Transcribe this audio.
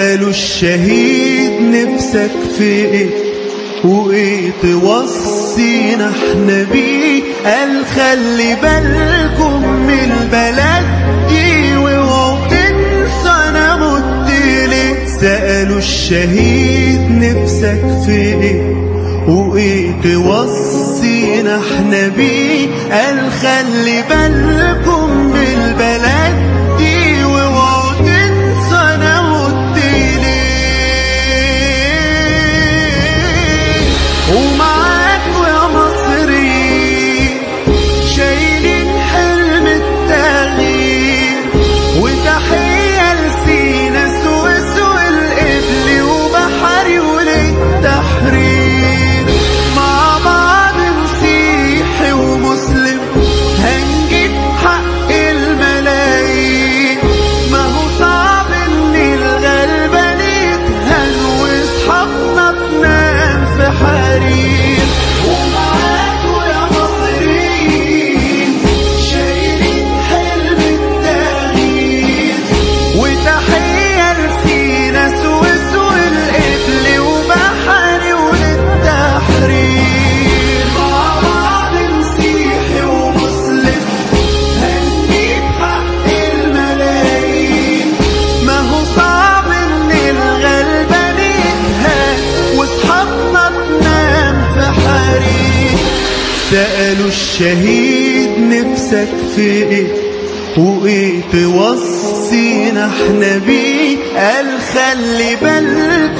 سألوا الشهيد نفسك في ايه وايه توصينا احنا بيه قال خلي بالكم من البلد دي واوعوا تنسوا انا مت ليه سألوا الشهيد نفسك في ايه وايه توصينا احنا بيه قال خلي بالكم من البلد دي واوعوا تنسوا انا مت ليه ومعاكوا يا مصريين شايلين حلم التغيير وتحية لسينا سويس والقبل وبحري وللتحرير مع بعض مسيحي ومسلم هنجيب حق الملايين ما هو صعب ان الغلبان يتهان واصحابنا تنام في حرير ومعاكوا يا مصريين شايلين حلم التغيير وتحية لسينا سويس والقبل وبحري وللتحرير مع بعض مسيحي ومسلم هنجيب حق الملايين ما هو صعب ان الغلبان يتهان واصحابنا تنام في حريق سألوا الشهيد نفسك في ايه وايه توصينا احنا بيه قال خلي بالكم